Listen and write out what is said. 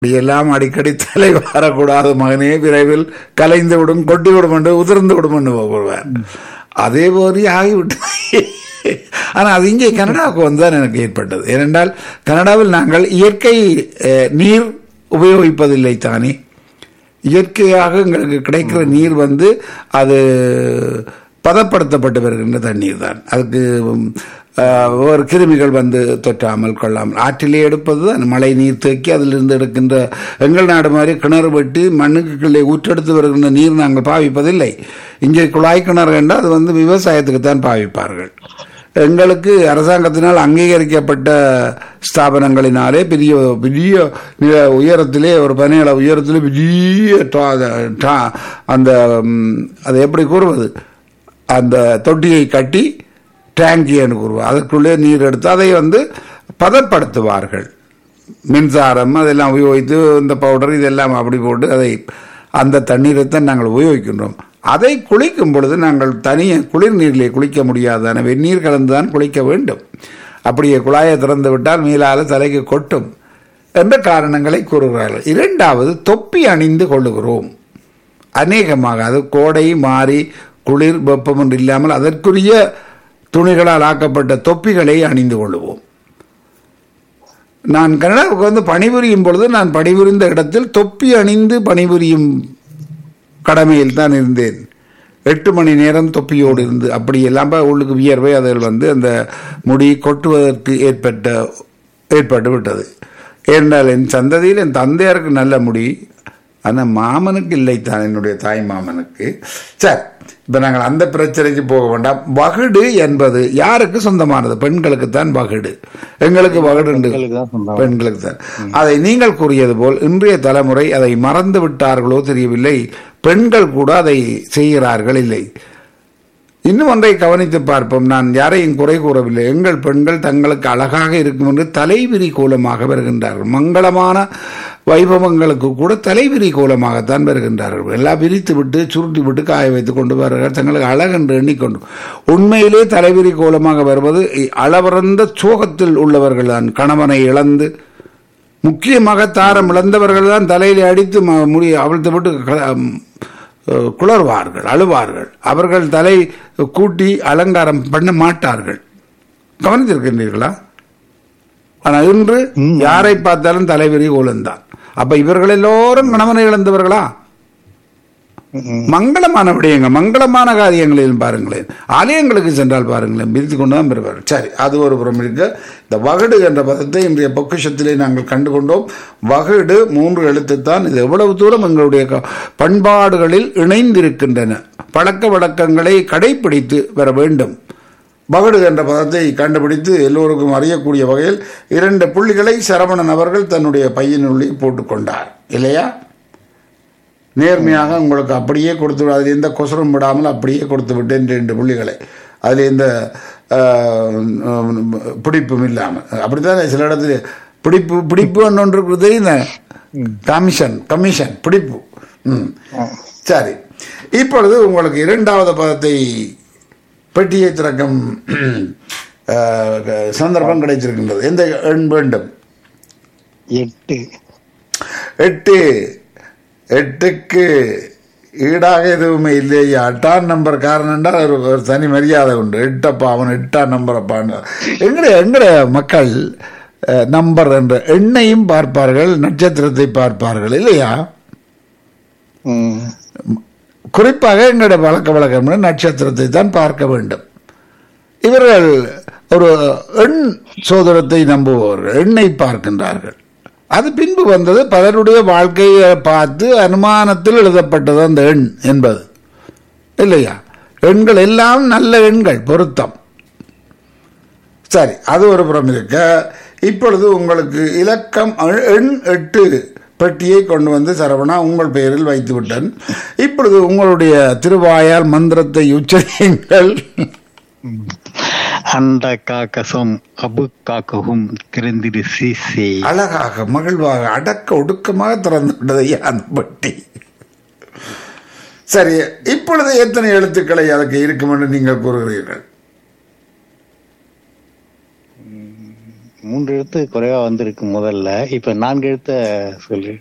இப்படியெல்லாம் அடிக்கடி தலை வரக்கூடாது மகனே விரைவில் கலைந்து விடும் கொட்டி விடும் என்று உதிர்ந்து விடும் என்று போடுவார் அதே போல ஆகிவிட்டது ஆனால் அது இங்கே கனடாவுக்கு வந்துதான் எனக்கு ஏற்பட்டது ஏனென்றால் கனடாவில் நாங்கள் இயற்கை அஹ், நீர் உபயோகிப்பதில்லை தானே இயற்கையாக எங்களுக்கு கிடைக்கிற நீர் வந்து அது பதப்படுத்தப்பட்டு வருகின்ற தண்ணீர் தான் அதுக்கு உம், ஆஹ், ஒரு கிருமிகள் வந்து தொற்றாமல் கொள்ளாமல் ஆற்றிலே எடுப்பது தான் மழை நீர் தேக்கி அதிலிருந்து எடுக்கின்ற எங்கள் நாடு மாதிரி கிணறு வெட்டி மண்ணுக்கு கீழே ஊற்றெடுத்து வருகின்ற நீர் நாங்கள் பாவிப்பதில்லை இங்கே குழாய் கிணறு என்றால் அது வந்து விவசாயத்துக்கு தான் பாவிப்பார்கள் எங்களுக்கு அரசாங்கத்தினால் அங்கீகரிக்கப்பட்ட ஸ்தாபனங்களினாலே பெரிய பெரிய நில உயரத்திலே ஒரு பதினேழு உயரத்திலே பெரிய டா- டா- அந்த ம், அதை எப்படி கூறுவது அந்த தொட்டியை கட்டி டேங்கின்னு கூறுவோம் அதற்குள்ளே நீர் எடுத்து அதை வந்து பதப்படுத்துவார்கள் மின்சாரம் அதெல்லாம் உபயோகித்து இந்த பவுடர் இதெல்லாம் அப்படி போட்டு அதை அந்த தண்ணீரை தான் நாங்கள் உபயோகிக்கின்றோம் அதை குளிக்கும் பொழுது நாங்கள் தனியே குளிர் நீரிலே குளிக்க முடியாது வெந்நீர் கலந்து தான் குளிக்க வேண்டும் அப்படியே குழாயை திறந்து விட்டால் மேலால தலைக்கு கொட்டும் என்ற காரணங்களை கூறுகிறார்கள் இரண்டாவது தொப்பி அணிந்து கொள்ளுகிறோம் அநேகமாக அது கோடை மாறி குளிர் வெப்பம் என்று இல்லாமல் அதற்குரிய துணிகளால் ஆக்கப்பட்ட தொப்பிகளை அணிந்து கொள்ளுவோம் நான் கனடாவுக்கு வந்து பணிபுரியும் பொழுது நான் பணிபுரிந்த இடத்தில் தொப்பி அணிந்து பணிபுரியும் கடமையில் தான் இருந்தேன் எட்டு மணி நேரம் தொப்பியோடு இருந்து அப்படி எல்லாம் உள்ளுக்கு வியர்வை அதில் வந்து அந்த முடி கொட்டுவதற்கு ஏற்பட்ட ஏற்பட்டு விட்டது ஏனென்றால் என் சந்ததியில் என் தந்தையாருக்கு நல்ல முடி ஆனால் மாமனுக்கு இல்லைத்தான் என்னுடைய தாய் மாமனுக்கு சரி இப்போ நாங்கள் அந்த பிரச்சனைக்கு போக வேண்டாம் வகுடு என்பது யாருக்கு சொந்தமானது பெண்களுக்கு தான் வகுடு எங்களுக்கு வகுடு உண்டு பெண்களுக்கு தான் சொந்தம். பெண்களுக்கு தான் அதை நீங்கள் கூறியது போல் இன்றைய தலைமுறை அதை மறந்து விட்டார்களோ தெரியவில்லை பெண்கள் கூட அதை செய்கிறார்கள் இல்லை இன்னும் ஒன்றை கவனித்து பார்ப்போம் நான் யாரையும் குறை கூறவில்லை எங்கள் பெண்கள் தங்களுக்கு அழகாக இருக்கும் என்று தலைவிரி கோலமாக வருகின்றார்கள் மங்களமான வைபவங்களுக்கு கூட தலைவிரி கோலமாகத்தான் வருகின்றார்கள் எல்லாம் விரித்து விட்டு சுருட்டி விட்டு காய வைத்து கொண்டு வருகிறார்கள் தங்களுக்கு அழகென்று எண்ணிக்கொண்டு உண்மையிலே தலைவிரி கோலமாக வருவது அளவறந்த சோகத்தில் உள்ளவர்கள் தான் கணவனை இழந்து முக்கியமாக தாரம் இழந்தவர்கள் தான் தலையிலே அடித்து ம- முடி அவிழ்த்து விட்டு க- ம், அஹ், குளறுவார்கள் அழுவார்கள் அவர்கள் தலை கூட்டி அலங்காரம் பண்ண மாட்டார்கள் கவனித்திருக்கின்றீர்களா ஆனால் இன்று யாரை பார்த்தாலும் தலைவிரி கோலந்தான் அப்ப இவர்கள் எல்லோரும் கணவனை இழந்தவர்களா ம். மங்களமான விடயங்கள் மங்களமான காரியங்களிலும் பாருங்களேன் ஆலயங்களுக்கு சென்றால் பாருங்களேன் பிரித்து கொண்டு தான் பெறுவார்கள் சரி அது ஒரு புறம் இருக்கு இந்த வகடு என்ற பதத்தை இன்றைய பொக்கிஷத்திலே நாங்கள் கண்டுகொண்டோம் வகடு மூன்று எழுத்துத்தான் இது எவ்வளவு தூரம் எங்களுடைய க- பண்பாடுகளில் இணைந்திருக்கின்றன பழக்க வழக்கங்களை கடைபிடித்து வர வேண்டும் வகடு என்ற பதத்தை கண்டுபிடித்து எல்லோருக்கும் அறியக்கூடிய வகையில் இரண்டு புள்ளிகளை சரவணன் அவர்கள் தன்னுடைய பையனுள்ளே போட்டுக்கொண்டார் இல்லையா நேர்மையாக உங்களுக்கு அப்படியே கொடுத்து விடு. அதில் எந்த கொசரும் விடாமல் அப்படியே கொடுத்து விட்டேன் ரெண்டு புள்ளிகளை அதில் எந்த ஆஹ், உம், பிடிப்பும் இல்லாமல் அப்படித்தானே சில இடத்துல பிடிப்பு பிடிப்பு ஒன்று இருக்குது இந்த கமிஷன் கமிஷன் பிடிப்பு ம் சரி இப்பொழுது உங்களுக்கு இரண்டாவது பதத்தை பெட்டியை திறக்கும் ஆஹ், சந்தர்ப்பம் கிடைச்சிருக்கின்றது எந்த எண் வேண்டும் எட்டு எட்டு எட்டுக்கு ஈடாக எதுவுமே இல்லையா எட்டாம் நம்பர் காரணம்டா ஒரு ஒரு தனி மரியாதை உண்டு எட்டப்பா அவன் எட்டாம் நம்பர் அப்பான்னு எங்கட எங்கட மக்கள் அஹ், நம்பர் என்ற எண்ணையும் பார்ப்பார்கள் நட்சத்திரத்தை பார்ப்பார்கள் இல்லையா ம். குறிப்பாக எங்களுடைய வழக்க வழக்கம் நட்சத்திரத்தை தான் பார்க்க வேண்டும் இவர்கள் ஒரு எண் சோதனத்தை நம்புபவர்கள் எண்ணை பார்க்கின்றார்கள் அது பின்பு வந்தது பலருடைய வாழ்க்கையை பார்த்து அனுமானத்தில் எழுதப்பட்டது அந்த எண் என்பது இல்லையா எண்கள் எல்லாம் நல்ல எண்கள் பொருத்தம் சரி அது ஒரு புறம் இருக்க இப்பொழுது உங்களுக்கு இலக்கம் எ- எண் எட்டு பெட்டியை கொண்டு வந்து சரவணா உங்கள் பெயரில் வைத்து விட்டேன் இப்பொழுது உங்களுடைய திருவாயால் மந்திரத்தை உச்சரியுங்கள் அண்ட காக்கசம் அபு காக்கவும் திறந்திரு சீசே அழகாக மகிழ்வாக அடக்க ஒடுக்கமாக திறந்து விட்டது ஐயா அந்த பெட்டி சரி இப்பொழுது எத்தனை எழுத்துக்களை அதுக்கு இருக்கும் என்று நீங்கள் கூறுகிறீர்கள் மூன்று எழுத்து குறைவா வந்திருக்கு முதல்ல இப்ப நான்கு எழுத்த சொல்லு